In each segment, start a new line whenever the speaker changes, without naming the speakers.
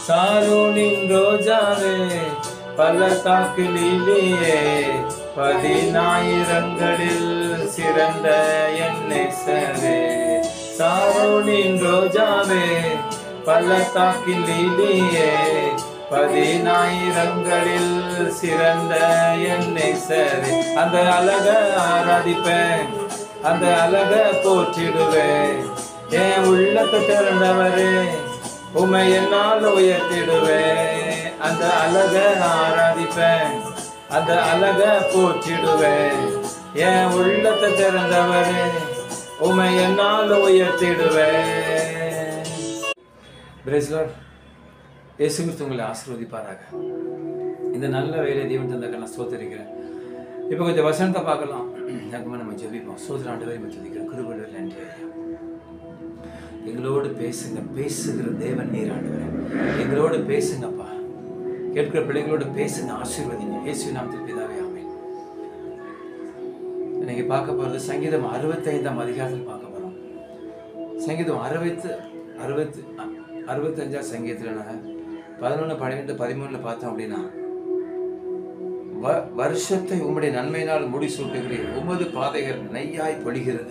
சாரோனின் ரோஜாவே பள்ளத்தாக்கிலேயே பதினாயிரங்களில் சிறந்த என்னேசரே சாரோனின் ரோஜாவே பள்ளத்தாக்கிலேயே பதினாயிரங்களில் சிறந்த என்னேசரே அந்த அழக ஆராதிப்பேன் அந்த அழக போற்றிடுவேன் என் உள்ளத்தை திறந்தவரே உமை என்னால் உயர்த்திடுவேன் அந்த அழக ஆராதிப்பேன் அந்த அழக போற்றிடுவேன் என் உள்ளத்தை திறந்தவரே உமை என்னால் உயர்த்திடுவேன் பிரேஸ்லர் இயேசு கிறிஸ்து உங்களை ஆசீர்வதிப்பாராக இந்த நல்ல வேலை தேவன் தந்தக்க நான் சோதரிக்கிறேன் இப்போ கொஞ்சம் வசனத்தை பார்க்கலாம் அதுக்கு நம்ம ஜெபிப்போம் சோதர ஆண்டு வரை ஜெபிக்கிறேன் குருகுலர் நன்றி ஐயா எங்களோடு பேசுங்க பேசுகிற தேவன் நீர் ஆண்டவரே எங்களோடு பேசுங்கப்பா கேட்கிற பிள்ளைகளோடு பேசுங்க ஆசீர்வதிங்க இயேசு நாமத்தில் பிதாவே ஆமென் இன்னைக்கு பார்க்க போகிறது சங்கீதம் அறுபத்தைந்தாம் அதிகாரத்தில் பார்க்க போகிறோம் சங்கீதம் அறுபத்து அறுபத்து அறுபத்தஞ்சாம் சங்கீதத்தில் பதினொன்று பன்னிரெண்டு பதிமூணில் பார்த்தோம் அப்படின்னா வ- வருஷத்தை உம்முடைய நன்மையினால் முடிசூட்டுகிறீர் உமது பாதைகள் நெய்யாய் பொழிகிறது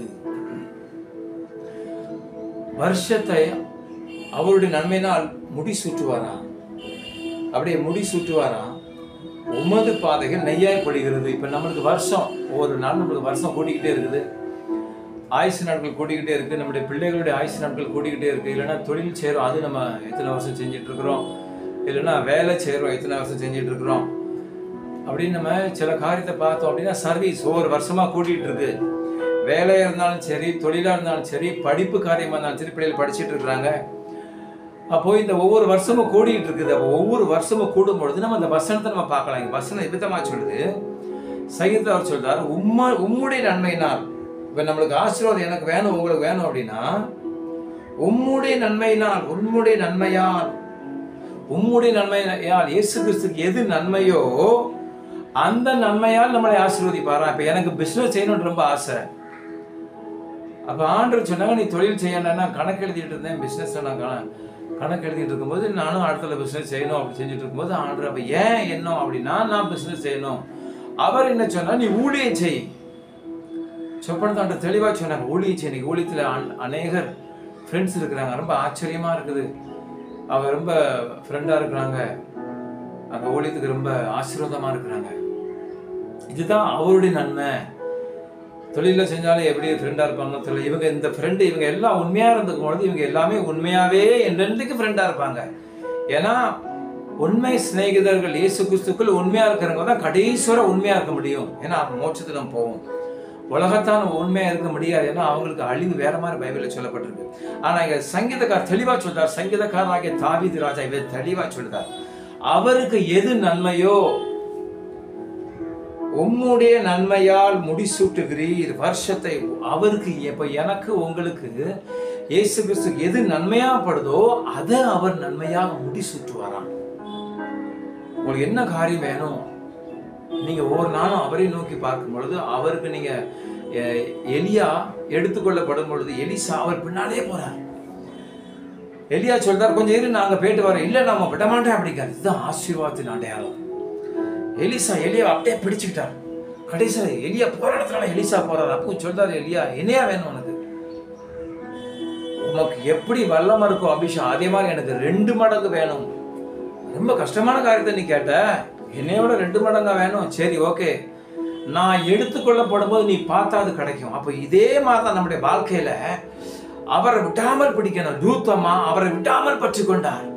வருஷத்தை அவருடைய நன்மையினால் முடிசூட்டுவாரா அப்படியே முடிசூட்டுவாரா உமது பாதைகள் நெய்யாய் பொழிகிறது இப்போ நம்மளுக்கு வருஷம் ஒவ்வொரு நாள் நம்மளுக்கு வருஷம் கூட்டிக்கிட்டே இருக்குது ஆயுசு நாட்கள் கூட்டிக்கிட்டே இருக்கு நம்முடைய பிள்ளைகளுடைய ஆயுசு நாட்கள் கூட்டிக்கிட்டே இருக்கு இல்லைன்னா தொழில் செய்கிறோம் அது நம்ம எத்தனை வருஷம் செஞ்சுட்டு இருக்கிறோம் இல்லைன்னா வேலை செய்கிறோம் எத்தனை வருஷம் செஞ்சுட்டு இருக்கிறோம் அப்படின்னு நம்ம சில காரியத்தை பார்த்தோம் அப்படின்னா சர்வீஸ் ஒவ்வொரு வருஷமா கூட்டிகிட்டு இருக்கு வேலையா இருந்தாலும் சரி தொழிலா இருந்தாலும் சரி படிப்பு காரியமா இருந்தாலும் சரி பிள்ளைகள் படிச்சுட்டு இருக்கிறாங்க அப்போ இந்த ஒவ்வொரு வருஷமும் கூடிட்டு இருக்குது அப்போ ஒவ்வொரு வருஷமும் கூடும் பொழுது நம்ம அந்த வசனத்தை நம்ம பார்க்கலாம் இங்க வசனம் விதமா சொல்லுது சங்கீதத்தில் அவர் சொல்றாரு உம்ம உம்முடைய நன்மையினால் இப்போ நம்மளுக்கு ஆசீர்வாதம் எனக்கு வேணும் உங்களுக்கு வேணும் அப்படின்னா உம்முடைய நன்மையினால் உம்முடைய நன்மையால் உம்முடைய நன்மையால் இயேசு கிறிஸ்துக்கு எது நன்மையோ அந்த நன்மையால் நம்மளை ஆசீர்வதிப்பாரா இப்போ எனக்கு பிஸ்னஸ் செய்யணும்னு ரொம்ப ஆசை அப்போ ஆண்டவர் சொன்னாங்க நீ தொழில் செய்யணும்னா கணக்கு எழுதிட்டு இருந்தேன் பிஸ்னஸ் நான் கண- கணக்கு எழுதிட்டு இருக்கும்போது நானும் அடுத்த பிஸ்னஸ் செய்யணும் அப்படி செஞ்சுட்டு இருக்கும்போது ஆண்டவர் அப்போ ஏன் என்ன அப்படின்னா நான் பிஸ்னஸ் செய்யணும் அவர் என்ன சொன்னா நீ ஊழியம் செய் சொப்பனத்தாண்ட தெளிவாக சொன்னாங்க ஊழியம் செய் இன்னைக்கு ஊழியத்தில் அநேகர் ஃப்ரெண்ட்ஸ் இருக்கிறாங்க ரொம்ப ஆச்சரியமா இருக்குது அவங்க ரொம்ப ஃப்ரெண்டாக இருக்கிறாங்க அங்கே ஊழியத்துக்கு ரொம்ப ஆசீர்வாதமாக இருக்கிறாங்க இதுதான் அவருடைய நன்மை தொழிலில் செஞ்சாலும் எப்படி ஃப்ரெண்டாக இருப்பாங்க தெரியல இவங்க இந்த ஃப்ரெண்டு இவங்க எல்லாம் உண்மையாக இருந்துக்கும் பொழுது இவங்க எல்லாமே உண்மையாகவே என்றென்றைக்கு ஃப்ரெண்டாக இருப்பாங்க ஏன்னா உண்மை சிநேகிதர்கள் இயேசு கிறிஸ்துக்குள் உண்மையாக இருக்கிறவங்க தான் கடைசி உண்மையாக இருக்க முடியும் ஏன்னா மோட்சத்தில் நம்ம போவோம் உலகத்தான் உண்மையாக இருக்க முடியாது ஏன்னா அவங்களுக்கு அழிவு வேற மாதிரி பைபிளில் சொல்லப்பட்டிருக்கு ஆனால் இங்கே சங்கீதக்கார் தெளிவாக சொல்றார் சங்கீதக்காரனாகிய தாவீது ராஜா இவர் தெளிவாக சொல்றார் அவருக்கு எது நன்மையோ உம்முடைய நன்மையால் முடிசூட்டுகிறீர் வருஷத்தை அவருக்கு இப்ப எனக்கு உங்களுக்கு இயேசு கிறிஸ்து எது நன்மையா படுதோ அதை அவர் நன்மையாக முடிசூட்டுவாராம் உங்களுக்கு என்ன காரியம் வேணும் நீங்க ஒவ்வொரு நாளும் அவரை நோக்கி பார்க்கும் பொழுது அவருக்கு நீங்க அஹ், எலியா எடுத்துக்கொள்ளப்படும் பொழுது எலிசா அவர் பின்னாலே போறார் எலியா சொல்றார் கொஞ்சம் இரு நாங்க போயிட்டு வரோம் இல்ல நாம விட மாட்டேன் அப்படிங்கிறார் இதுதான் ஆசீர்வாதத்தின் அடையாளம் எலிசா எலியா அப்படியே பிடிச்சுக்கிட்டார் கடைசியில் எலியா போற இடத்துல எலிசா போறாரு அப்போ சொல்றாரு எலியா என்னையா வேணும் உனக்கு உனக்கு எப்படி வல்லம இருக்கோ அபிஷேகம் அதே மாதிரி எனக்கு ரெண்டு மடங்கு வேணும் ரொம்ப கஷ்டமான காரியத்தை நீ கேட்ட என்னையோட ரெண்டு மடங்கா வேணும் சரி ஓகே நான் எடுத்துக்கொள்ளப்படும் போது நீ பார்த்தா அது கிடைக்கும் அப்போ இதே மாதிரி தான் நம்முடைய வாழ்க்கையில அவரை விட்டாமல் பிடிக்கணும் ரூத்தம்மா அவரை விட்டாமல் பற்றி கொண்டார்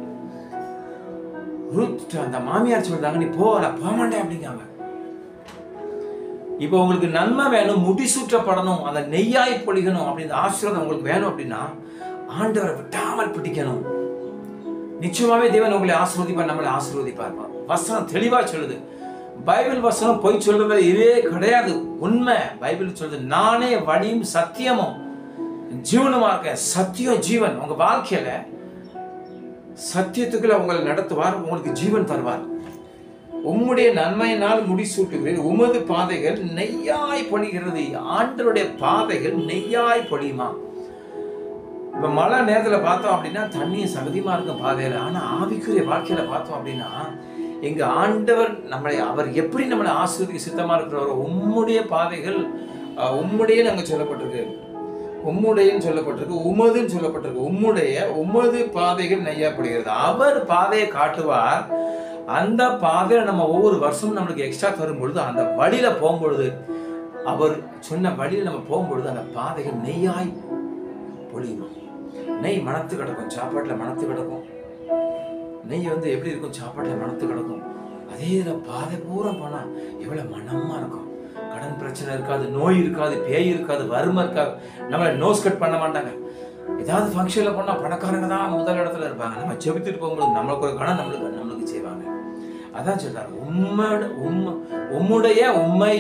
ரூத் அந்த மாமியார் சொல்றாங்க நீ போ நான் போக மாட்டேன் அப்படிங்காங்க இப்போ உங்களுக்கு நன்மை வேணும் முடிசூற்றப்படணும் அந்த நெய்யாய் பொழிகணும் அப்படின்ற ஆசீர்வாதம் உங்களுக்கு வேணும் அப்படின்னா ஆண்டவரை விட்டாமல் பிடிக்கணும் நிச்சயமாவே தேவன் உங்களை ஆசீர்வதிப்பார் நம்மளை ஆசீர்வதிப்பார் வசனம் தெளிவா சொல்லுது பைபிள் வசனம் பொய் சொல்றது இதே கிடையாது உண்மை பைபிள் சொல்லுது நானே வழியும் சத்தியமும் ஜீவனுமா இருக்கேன் சத்தியம் ஜீவன் உங்க வாழ்க்கையில சத்தியத்துக்குள்ள உங்களை நடத்துவார் உங்களுக்கு ஜீவன் தருவார் உம்முடைய நன்மையினால் முடிசூட்டுகிறேன் உமது பாதைகள் நெய்யாய் பொழிகிறது ஆண்டருடைய பாதைகள் நெய்யாய் பொழியுமா இப்போ மழை நேரத்தில் பார்த்தோம் அப்படின்னா தண்ணியும் சகதியமாக இருக்கும் பாதையில் ஆனால் ஆவிக்குரிய வாழ்க்கையில் பார்த்தோம் அப்படின்னா எங்க ஆண்டவர் நம்மளை அவர் எப்படி நம்மளை ஆசிரியருக்கு சித்தமாக இருக்கிறவரோ உம்முடைய பாதைகள் அஹ், உம்முடைய நாங்கள் சொல்லப்பட்டிருக்கு உம்முடையன்னு சொல்லப்பட்டிருக்கு உமதுன்னு சொல்லப்பட்டிருக்கு உம்முடைய உமது பாதைகள் நெய்யப்படுகிறது அவர் பாதையை காட்டுவார் அந்த பாதையில நம்ம ஒவ்வொரு வருஷமும் நம்மளுக்கு எக்ஸ்ட்ரா தரும் பொழுது அந்த வழியில போகும்பொழுது அவர் சொன்ன வழியில நம்ம போகும்பொழுது அந்த பாதைகள் நெய்யாய் பொழியுமா நெய் மணத்து கிடக்கும் சாப்பாட்டில் மணத்து கிடக்கும் நெய் வந்து எப்படி இருக்கும் சாப்பாட்டில் மணத்து கிடக்கும் அதே இதில் பாதை பூரா போனால் எவ்வளோ மனமாக இருக்கும் கடன் பிரச்சனை இருக்காது நோய் இருக்காது பேய் இருக்காது வறுமை இருக்காது நம்மளை நோஸ் கட் பண்ண மாட்டாங்க ஏதாவது ஃபங்க்ஷனில் போனால் பணக்காரங்க தான் முதல் இடத்துல இருப்பாங்க நம்ம செபித்துட்டு போகும்போது நம்மளுக்கு ஒரு கணம் நம்மளுக்கு நம்மளுக்கு செய்வாங்க அதான் சொல்றாரு உம்மோட உம்ம உம்முடைய உண்மை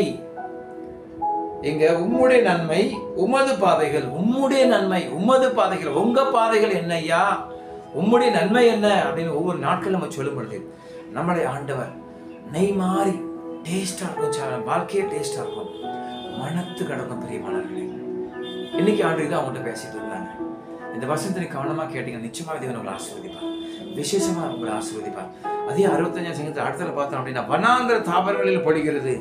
இங்க உம்முடைய நன்மை உமது பாதைகள் உம்முடைய நன்மை உமது பாதைகள் உங்க பாதைகள் என்னய்யா உம்முடைய நன்மை என்ன அப்படின்னு ஒவ்வொரு நாட்கள் நம்ம சொல்லும் பொழுது நம்மளை ஆண்டவர் நெய் மாறி டேஸ்டா இருக்கும் சா- வாழ்க்கையே டேஸ்டா இருக்கும் மனத்து கிடக்கும் பிரியமானவர்களே இன்னைக்கு ஆண்டு தான் அவங்கள்ட்ட பேசிட்டு இருந்தாங்க இந்த வருஷத்தை நீ கவனமா கேட்டீங்க நிச்சயமா தேவன் உங்களை ஆசீர்வதிப்பார் விசேஷமா உங்களை ஆசீர்வதிப்பார் அதே அறுபத்தஞ்சாம் சங்கத்தில் அடுத்தல பார்த்தோம் அப்படின்னா வனாந்திர தாவரங்களில் பொழிகிறது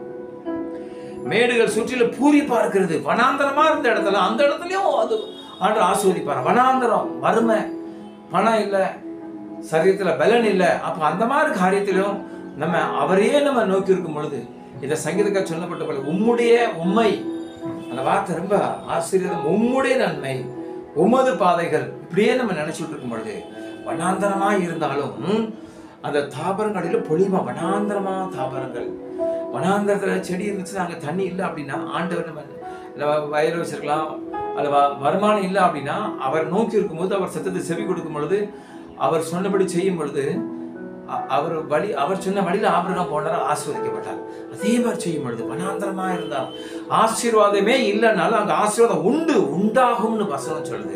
மேடுகள் சுற்றிலும் பூரிப்பா இருக்கிறது வனாந்தரமா இருந்த இடத்துல அந்த இடத்துலயும் அது ஆண்டு ஆஸ்வதிப்பார் வனாந்தரம் வறுமை பணம் இல்லை சரீரத்துல பலன் இல்லை அப்ப அந்த மாதிரி காரியத்திலும் நம்ம அவரையே நம்ம நோக்கி இருக்கும் பொழுது இந்த சங்கீதக்கார் சொல்லப்பட்ட போல உம்முடைய உண்மை அந்த வார்த்தை ரொம்ப ஆசிரியர் உம்முடைய நன்மை உமது பாதைகள் இப்படியே நம்ம நினைச்சுட்டு இருக்கும் பொழுது வனாந்தரமா இருந்தாலும் அந்த தாவரங்களில் பொலிமா வனாந்தரமா தாவரங்கள் வனாந்தரத்துல செடி இருந்துச்சுன்னா அங்கே தண்ணி இல்லை அப்படின்னா ஆண்டவர் நம்ம நம்ம வயல் வச்சிருக்கலாம் அல்ல வ- வருமானம் இல்லை அப்படின்னா அவர் நோக்கி இருக்கும்போது அவர் சத்தத்தை செவி கொடுக்கும் பொழுது அவர் சொன்னபடி செய்யும் பொழுது அ- அவர் வழி அவர் சொன்ன வழியில் ஆபிரகாம் போனார் ஆசீர்வதிக்கப்பட்டார் அதே மாதிரி செய்யும் பொழுது வனாந்தரமா இருந்தால் ஆசீர்வாதமே இல்லைனாலும் அங்க ஆசீர்வாதம் உண்டு உண்டாகும்னு வசனம் சொல்லுது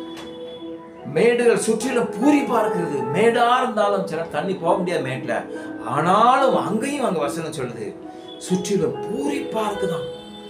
மேடுகள் சுற்றிலும் பூரிப்பா இருக்கிறது மேடா இருந்தாலும் சில தண்ணி போக முடியாது மேட்ல ஆனாலும் அங்கேயும் அங்க வசனம் சொல்லுது சுற்றிலும் பூரிப்பா இருக்குதாம்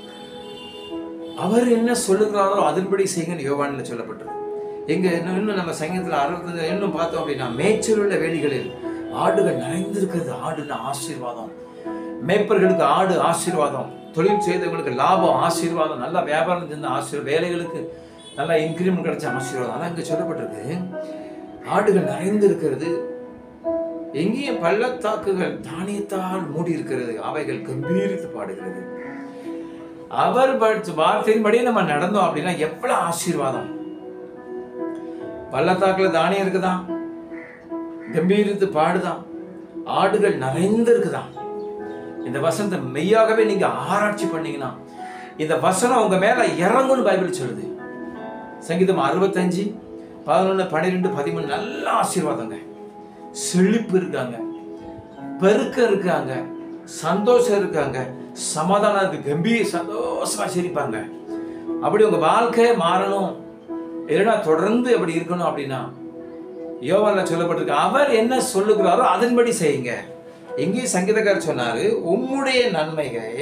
அவர் என்ன சொல்லுகிறாரோ அதன்படி செய்யுங்கன்னு யோவான்ல சொல்லப்பட்டிருக்கு எங்க இன்னும் இன்னும் நம்ம சங்கீதத்தில் அறுபத்தஞ்சு இன்னும் பார்த்தோம் அப்படின்னா மேய்ச்சல் உள்ள வேலிகளில் ஆடுகள் நிறைந்திருக்கிறது ஆடுன ஆசீர்வாதம் மேய்ப்பர்களுக்கு ஆடு ஆசீர்வாதம் தொழில் செய்தவங்களுக்கு லாபம் ஆசீர்வாதம் நல்லா வியாபாரம் செஞ்ச ஆசீர்வாதம் வேலைகளுக்கு நல்லா இன்க்ரிமெண்ட் கிடைச்ச ஆசீர்வாதம் அதான் இங்க சொல்லப்பட்டிருக்கு ஆடுகள் நிறைந்து இருக்கிறது எங்கேயும் பள்ளத்தாக்குகள் தானியத்தால் மூடி இருக்கிறது அவைகள் கம்பீரித்து பாடுகிறது அவர் படிச்ச வார்த்தையின்படி நம்ம நடந்தோம் அப்படின்னா எவ்வளவு ஆசீர்வாதம் பள்ளத்தாக்குல தானியம் இருக்குதான் கம்பீரித்து பாடுதான் ஆடுகள் நிறைந்து இருக்குதான் இந்த வசனத்தை மெய்யாகவே நீங்க ஆராய்ச்சி பண்ணீங்கன்னா இந்த வசனம் உங்க மேல இறங்கும்னு பைபிள் சொல்லுது சங்கீதம் அறுபத்தஞ்சு பதினொன்று பன்னிரெண்டு பதிமூணு நல்ல ஆசீர்வாதங்க செழிப்பு இருக்காங்க பெருக்க இருக்காங்க சந்தோஷம் இருக்காங்க சமாதானம் இருக்கு கம்பீர சந்தோஷமா சிரிப்பாங்க அப்படி உங்க வாழ்க்கை மாறணும் இல்லைன்னா தொடர்ந்து அப்படி இருக்கணும் அப்படின்னா யோவான்ல சொல்லப்பட்டிருக்கு அவர் என்ன சொல்லுகிறாரோ அதன்படி செய்யுங்க எங்கேயும் சங்கீதக்காரர் சொன்னாரு உம்முடைய நன்மைகள்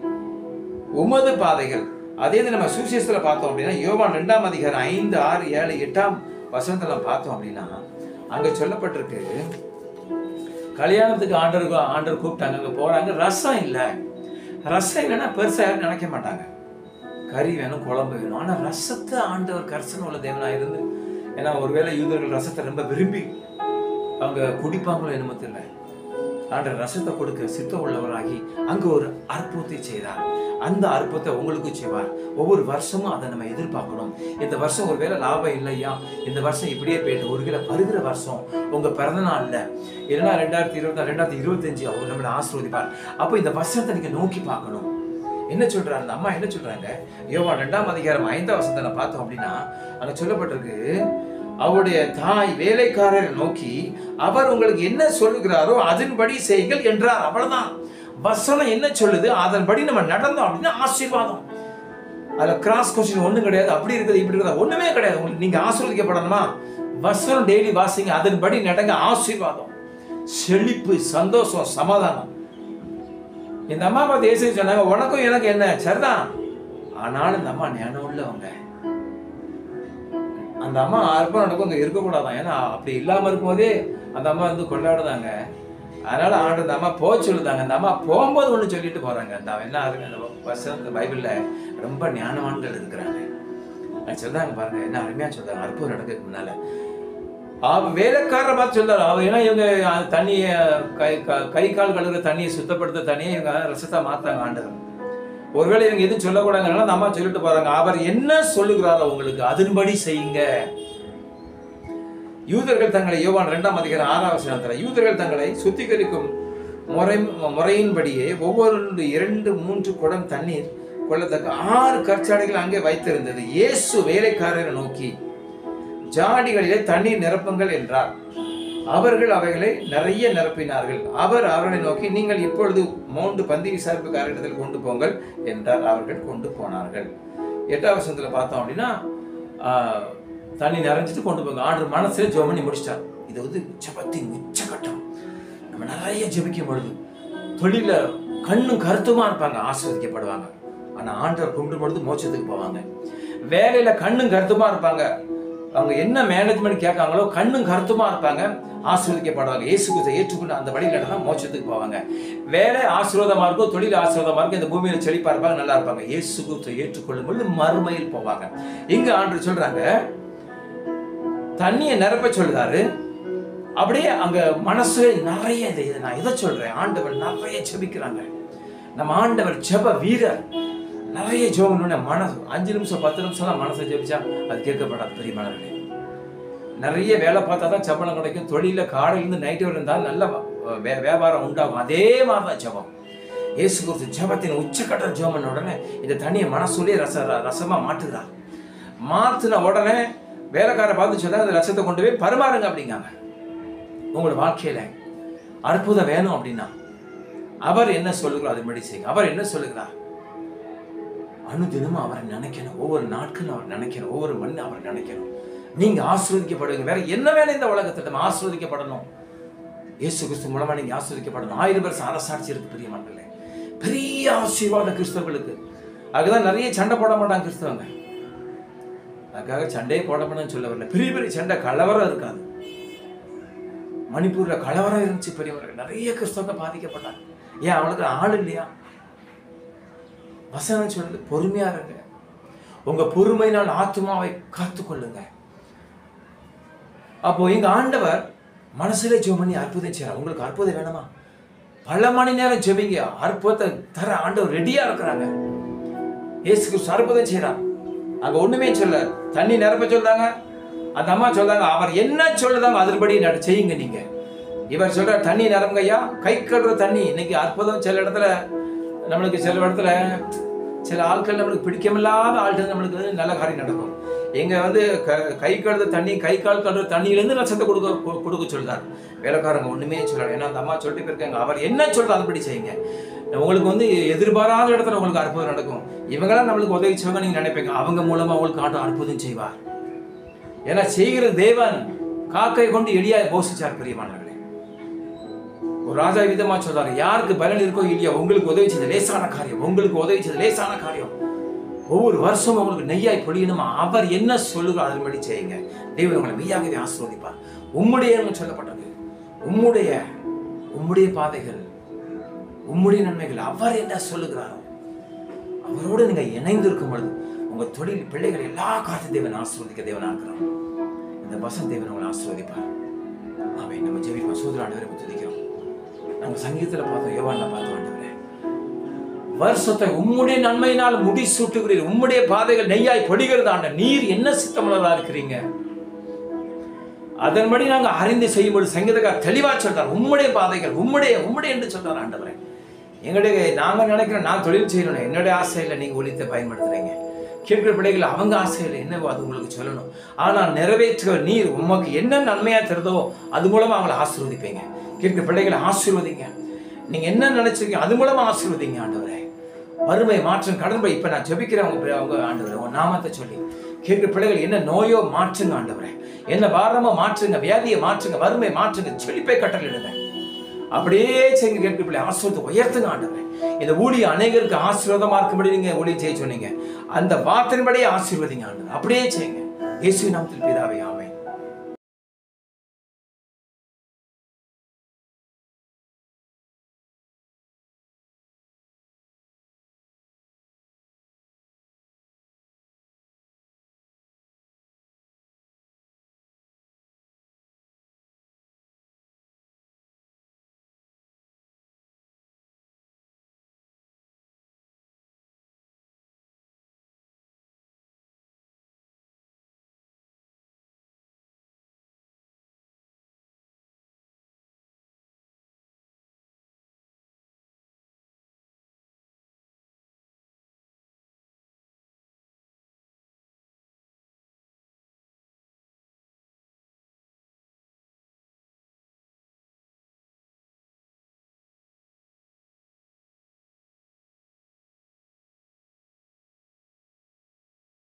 உமது பாதைகள் அதே இது நம்ம சுவிசேஷத்துல பார்த்தோம் அப்படின்னா யோவான் ரெண்டாம் அதிகாரம் ஐந்து ஆறு ஏழு எட்டாம் வசனத்துல நம்ம பார்த்தோம் அப்படின்னா அங்க சொல்லப்பட்டிருக்கு கல்யாணத்துக்கு ஆண்டருக்கு ஆண்டர் கூப்பிட்டாங்க அங்க போறாங்க ரசம் இல்லை ரசம் இல்லைன்னா பெருசா யாரும் நினைக்க மாட்டாங்க கறி வேணும் குழம்பு வேணும் ஆனா ரசத்தை ஆண்டவர் கர்சனை உள்ள தேவனா இருந்து ஏன்னா ஒருவேளை யூதர்கள் ரசத்தை ரொம்ப விரும்பி அவங்க குடிப்பாங்களோ என்னமோ தெரியல ஆண்டவர் ரசத்தை கொடுக்க சித்தம் உள்ளவராகி அங்க ஒரு அற்புதத்தை செய்தார் அந்த அற்புதத்தை உங்களுக்கு செய்வார் ஒவ்வொரு வருஷமும் அதை நம்ம எதிர்பார்க்கணும் இந்த வருஷம் ஒருவேளை லாபம் இல்லையா இந்த வருஷம் இப்படியே போயிட்டு ஒருவேளை வருகிற வருஷம் உங்க பிறந்த நாள்ல இல்லைன்னா ரெண்டாயிரத்தி இருபத்தி ரெண்டாயிரத்தி இருபத்தஞ்சு அவர் நம்மளை ஆசீர்வதிப்பார் அப்போ இந்த வருஷத்தை நீங்க நோக்கி பார்க்கணும் என்ன சொல்றாங்க அந்த அம்மா என்ன சொல்றாங்க யோவான் ரெண்டாம் அதிகாரம் ஐந்தாம் வசனத்தை நான் பார்த்தோம் அப்படின்னா அங்க சொல்லப்பட்டிருக்கு அவருடைய தாய் வேலைக்காரரை நோக்கி அவர் உங்களுக்கு என்ன சொல்லுகிறாரோ அதன்படி செய்யுங்கள் என்றார் அவ்வளவுதான் வசனம் என்ன சொல்லுது அதன்படி நம்ம நடந்தோம் அப்படின்னா ஆசீர்வாதம் அதுல கிராஸ் கொஸ்டின் ஒண்ணும் கிடையாது அப்படி இருக்குது இப்படி இருக்குது ஒண்ணுமே கிடையாது உங்களுக்கு நீங்க ஆசீர்வதிக்கப்படணுமா வசனம் டெய்லி வாசிங்க அதன்படி நடங்க ஆசீர்வாதம் செழிப்பு சந்தோஷம் சமாதானம் இந்த அம்மா பார்த்து ஏசி சொன்னாங்க உனக்கும் எனக்கு என்ன சரிதான் ஆனாலும் இந்த அம்மா ஞானம் உள்ளவங்க அந்த அம்மா அர்ப்பணம் நடக்கும் அங்கே இருக்கக்கூடாதான் ஏன்னா அப்படி இல்லாமல் இருக்கும்போதே அந்த அம்மா வந்து கொண்டாடுதாங்க அதனால ஆண்டு அந்த அம்மா போக சொல்லுதாங்க அந்த அம்மா போகும்போது ஒன்று சொல்லிட்டு போறாங்க அந்த என்ன ஆகுங்க அந்த வசனம் இந்த பைபிள்ல ரொம்ப ஞானவான்கள் இருக்கிறாங்க அது சொல்றாங்க பாருங்க என்ன அருமையா சொல்றாங்க அற்புதம் நடக்கிறதுக்கு முன்னால அவ வேலைக்காரரை பார்த்து சொல்றாரு அவ ஏன்னா இவங்க அந்த தண்ணியை கை க- கை கால் கழுவுற தண்ணியை சுத்தப்படுத்த தண்ணியை இவங்க ரசத்தை மாத்தாங்க ஆண்டவர் ஒருவேளை இவங்க எதுவும் சொல்லக்கூடாதுனால அந்த அம்மா சொல்லிட்டு போறாங்க அவர் என்ன சொல்லுகிறாரோ உங்களுக்கு அதன்படி செய்யுங்க யூதர்கள் தங்களை யோவான் இரண்டாம் அதிகாரம் ஆறாம் வசனத்தில் யூதர்கள் தங்களை சுத்திகரிக்கும் முறை முறையின்படியே ஒவ்வொரு இரண்டு மூன்று குடம் தண்ணீர் கொள்ளத்தக்க ஆறு கற்சாடைகள் அங்கே வைத்திருந்தது இயேசு வேலைக்காரரை நோக்கி ஜாடிகளிலே தண்ணீர் நிரப்புங்கள் என்றார் அவர்கள் அவைகளை நிறைய நிரப்பினார்கள் அவர் அவர்களை நோக்கி நீங்கள் இப்பொழுது மூன்று பந்தி விசாரிப்புக்காரரிடத்தில் கொண்டு போங்கள் என்றார் அவர்கள் கொண்டு போனார்கள் எட்டாம் வசனத்துல பார்த்தோம் அப்படின்னா ஆஹ், தண்ணி நிறைஞ்சிட்டு கொண்டு போங்க ஆண்டு மனசுல ஜெபம் பண்ணி முடிச்சிட்டார் இது வந்து ஜபத்தின் உச்சகட்டம் நம்ம நிறைய ஜெபிக்கும் பொழுது தொழில கண்ணும் கருத்துமா இருப்பாங்க ஆசீர்வதிக்கப்படுவாங்க ஆனா ஆண்டவர் கும்பிடும் பொழுது மோட்சத்துக்கு போவாங்க வேலையில கண்ணும் கருத்துமா இருப்பாங்க அவங்க என்ன மேனேஜ்மெண்ட் கேட்காங்களோ கண்ணும் கருத்துமா இருப்பாங்க ஆசீர்வதிக்கப்படுவாங்க இயேசு கிறிஸ்துவை ஏற்றுக்கொண்டு அந்த வழியில் நடந்தா மோட்சத்துக்கு போவாங்க வேலை ஆசீர்வாதமா இருக்கும் தொழில் ஆசீர்வாதமா இருக்கும் இந்த பூமியில செழிப்பா இருப்பாங்க நல்லா இருப்பாங்க இயேசு கிறிஸ்துவை ஏற்றுக்கொள்ளும் பொழுது மறுமையில் போவாங்க இங்க ஆண்டு சொல்றாங்க தண்ணியை நிரப்ப சொல்றாரு அப்படியே அங்க மனசு நிறைய இது இது நான் இதை சொல்றேன் ஆண்டவர் நிறைய ஜெபிக்கிறாங்க நம்ம ஆண்டவர் ஜெப வீரர் நிறைய ஜெபம் மனசு அஞ்சு நிமிஷம் பத்து நிமிஷம் தான் மனசை ஜெபிச்சா அது கேட்கப்படாது பெரிய மனதிலே நிறைய வேலை பார்த்தா தான் சம்பளம் கிடைக்கும் தொழில காலையிலேருந்து நைட்டு வரை இருந்தால் நல்ல வே- வியாபாரம் உண்டாகும் அதே மாதிரி தான் ஜெபம் இயேசு கிறிஸ்து ஜெபத்தின் உச்சக்கட்ட ஜெபம் பண்ண உடனே இந்த தண்ணியை மனசுலேயே ரச ரசமா மாட்டுகிறார் மாத்துன உடனே வேலைக்கார பார்த்து சொன்னாங்க அந்த ரசத்தை கொண்டு போய் பரிமாறுங்க அப்படிங்காங்க உங்களோட வாழ்க்கையில அற்புதம் வேணும் அப்படின்னா அவர் என்ன சொல்லுகிறார் அதுபடி செய்யுங்க அவர் என்ன சொல்லுகிறார் அனுதினமும் அவரை நினைக்கணும் ஒவ்வொரு நாட்களும் அவர் நினைக்கணும் ஒவ்வொரு மணி அவர் நினைக்கணும் நீங்க ஆஸ்வதிக்கப்படுவீங்க வேற என்ன வேணும் இந்த உலகத்துல நம்ம ஆஸ்வதிக்கப்படணும் இயேசு கிறிஸ்து மூலமா நீங்க ஆஸ்வதிக்கப்படணும் ஆயிரம் வருஷம் அரசாட்சி இருக்கு பெரிய மக்களே பெரிய ஆசீர்வாத கிறிஸ்தவர்களுக்கு அதுதான் நிறைய சண்டை போட மாட்டாங்க கிறிஸ்தவங்க அதுக்காக சண்டையே போட மாட்டேன்னு சொல்ல வரல பெரிய பெரிய சண்டை கலவரம் இருக்காது மணிப்பூர்ல கலவரம் இருந்துச்சு பெரியவர்கள் நிறைய கிறிஸ்தவங்க பாதிக்கப்பட்டாங்க ஏன் அவனுக்கு ஆள் இல்லையா வசனம் சொல்லுது பொறுமையா இருங்க உங்க பொறுமையினால் ஆத்துமாவை காத்துக்கொள்ளுங்க அப்போ எங்க ஆண்டவர் மனசுல ஜெபம் பண்ணி அற்புதம் செய்யறார் உங்களுக்கு அற்புதம் வேணுமா பல மணி நேரம் ஜெபிங்க அற்புதத்தை தர ஆண்டவர் ரெடியா இருக்கிறாங்க இயேசு கிறிஸ்து அற்புதம் செய்யறார் அங்க ஒண்ணுமே சொல்ல தண்ணி நிரப்ப சொல்றாங்க அந்த அம்மா சொல்றாங்க அவர் என்ன சொல்லுதாங்க அதன்படி நட செய்யுங்க நீங்க இவர் சொல்ற தண்ணி நிரம்புங்க ஐயா கை கழுற தண்ணி இன்னைக்கு அற்புதம் சில இடத்துல நம்மளுக்கு சில இடத்துல சில ஆட்கள் நம்மளுக்கு பிடிக்கமில்லாத ஆட்கள் நம்மளுக்கு வந்து நல்ல காரியம் நடக்கும் எங்க வந்து க- கை கழுத தண்ணி கை கால் கழுற தண்ணியிலேருந்து ரசத்தை கொடுக்க கொ- கொடுக்க சொல்றாரு வேலைக்காரங்க ஒண்ணுமே சொல்லல ஏன்னா அந்த அம்மா சொல்லிட்டு போயிருக்காங்க அவர் என்ன சொல்ற அதுபடி செய்யுங்க உங்களுக்கு வந்து எதிர்பாராத இடத்துல உங்களுக்கு அற்புதம் நடக்கும் இவங்களாம் நம்மளுக்கு உதவி செய்வாங்க நீங்க நினைப்பீங்க அவங்க மூலமா உங்களுக்கு ஆட்டம் அற்புதம் செய்வார் ஏன்னா செய்கிற தேவன் காக்கை கொண்டு எளியாய் போஷிச்சார் பெரியமானவர்களே ஒரு ராஜா விதமா சொல்றாரு யாருக்கு பலன் இருக்கோ இல்லையோ உங்களுக்கு உதவி செய்த லேசான காரியம் உங்களுக்கு உதவி செய்த லேசான காரியம் ஒவ்வொரு வருஷமும் உங்களுக்கு நெய்யாய் பொழியணுமா அவர் என்ன சொல்லுகிறார் அதன்படி செய்யுங்க தேவன் உங்களை மெய்யாகவே ஆசீர்வதிப்பார் உம்முடைய சொல்லப்பட்டது உம்முடைய உம்முடைய பாதைகள் உம்முடைய நன்மைகள் அவர் என்ன சொல்லுகிறாரோ அவரோடு நீங்க இணைந்து இருக்கும் பொழுது உங்க தொழில் பிள்ளைகள் எல்லா காலத்து தேவன் ஆசீர்வதிக்க தேவனா இருக்கிறோம் இந்த வசந்த் தேவன் உங்களை ஆசீர்வதிப்பார் அவை நம்ம ஜெபிப்போம் சூதர ஆண்டவரை துதிக்கிறோம் நம்ம சங்கீதத்துல பார்த்தோம் யோவான்ல பார்த்தோம் ஆண்டவரே வருஷத்தை உம்முடைய நன்மையினால் முடி சூட்டுகிறீர் உம்முடைய பாதைகள் நெய்யாய் படுகிறது ஆண்ட நீர் என்ன சித்தமுள்ளதா இருக்கிறீங்க அதன்படி நாங்க அறிந்து செய்யும்போது சங்கீதக்கார் தெளிவா சொல்றார் உம்முடைய பாதைகள் உம்முடைய உம்முடைய என்று சொல்றார் ஆண்டவரே எங்களுடைய நாங்க நினைக்கிறோம் நான் தொழில் செய்யணும் என்னுடைய ஆசை இல்லை நீங்க ஒழித்தை பயன்படுத்துறீங்க கேட்கிற பிள்ளைகள் அவங்க ஆசையில் என்னவோ அது உங்களுக்கு சொல்லணும் ஆனால் நிறைவேற்றுகிற நீர் உமக்கு என்ன நன்மையா தருதோ அது மூலமா அவங்களை ஆசீர்வதிப்பீங்க கேட்கிற பிள்ளைகளை ஆசீர்வதிங்க நீங்க என்ன நினைச்சிருக்கீங்க அது மூலமா ஆசீர்வதிங்க ஆண்டவரே வறுமை மாற்றம் கடன்பை இப்ப நான் ஜெபிக்கிறேன் உங்க பிள்ளை- உங்க ஆண்டவரே உங்க நாமத்தை சொல்லி கேட்கிற பிள்ளைகள் என்ன நோயோ மாற்றுங்க ஆண்டவரே என்ன பாரமோ மாற்றுங்க வியாதியை மாற்றுங்க வறுமை மாற்றுங்க செழிப்பை கட்டளிடுங்க அப்படியே செய்யுங்க கேட்கிற பிள்ளை ஆசீர்வத்தை உயர்த்துங்க ஆண்டவரே இந்த ஊழிய அநேகருக்கு ஆசீர்வாதமா இருக்கும்படி நீங்க ஊழியம் செய்ய சொன்னீங்க அந்த வார்த்தையின்படியே ஆசீர்வதிங்க ஆண்டவர் அப்படியே செய்யுங்க இயேசு நாமத்தில் பிதாவே ஆமென்